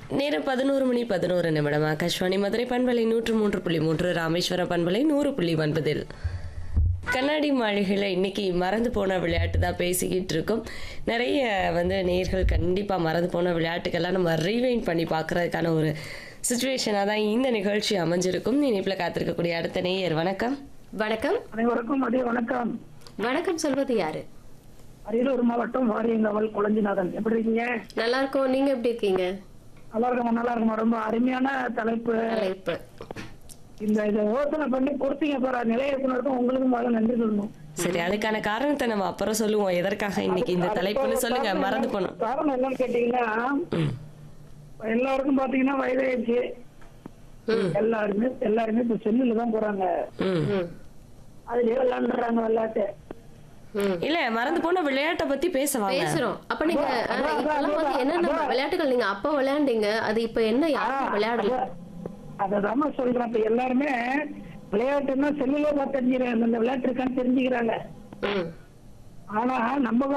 நேரம் பதினோரு மணி பதினோரு நிமிடம் ஆகாஷ்வாணி மதுரை பண்பலை நூற்று மூன்று புள்ளி மூன்று ராமேஸ்வரம் பண்பலை நூறு புள்ளி ஒன்பதில் கண்ணாடி மாளிகையில் இன்னைக்கு மறந்து போன விளையாட்டு தான் பேசிக்கிட்டு இருக்கோம் நிறைய வந்து நேர்கள் கண்டிப்பாக மறந்து போன விளையாட்டுக்கெல்லாம் நம்ம ரீவைண்ட் பண்ணி பார்க்கறதுக்கான ஒரு சுச்சுவேஷனாக தான் இந்த நிகழ்ச்சி அமைஞ்சிருக்கும் இணைப்பில் காத்திருக்கக்கூடிய அடுத்த நேயர் வணக்கம் வணக்கம் அனைவருக்கும் மதிய வணக்கம் வணக்கம் சொல்வது யாரு அரியலூர் மாவட்டம் வாரியங்கவல் குளஞ்சிநாதன் எப்படி இருக்கீங்க நல்லா இருக்கோம் நீங்க எப்படி இருக்கீங்க நல்லா இருக்கமா நல்லா இருக்கமா ரொம்ப அருமையான தலைப்பு தலைப்பு இந்த இதை யோசனை பண்ணி கொடுத்தீங்க பாரு நிலைய இயக்குனருக்கும் உங்களுக்கும் முதல்ல நன்றி சொல்லணும் சரி அதுக்கான காரணத்தை நம்ம அப்புறம் சொல்லுவோம் எதற்காக இன்னைக்கு இந்த தலைப்புன்னு சொல்லுங்க மறந்து போனோம் காரணம் என்னன்னு கேட்டீங்கன்னா ம் எல்லாருக்கும் பாத்தீங்கன்னா வயதாயிடுச்சு எல்லாருமே எல்லாருமே இப்ப செல்லுல தான் போறாங்க ம் ம் அதுலயே விளையாண்டுறாங்க விளையாட்டு ம் இல்ல மறந்து போன விளையாட்டை பத்தி பேசவாங்க பேசுறோம் அப்ப நீங்க அதான், ஆனா, அதான், இப்பெல்லாம் வந்து அதான், என்னென்ன அதான். விளையாட்டுகள் நீங்க அப்ப விளையாண்டீங்க அது இப்ப என்ன யாரும் விளையாடல அததான் சொல்றேன் இப்ப எல்லாருமே விளையாட்டுன்னா செல்லுல பார்த்து தெரிஞ்சுக்கிறாங்க இந்த விளையாட்டு இருக்கான்னு தெரிஞ்சுக்கிறாங்க ம் ஆனா நம்ம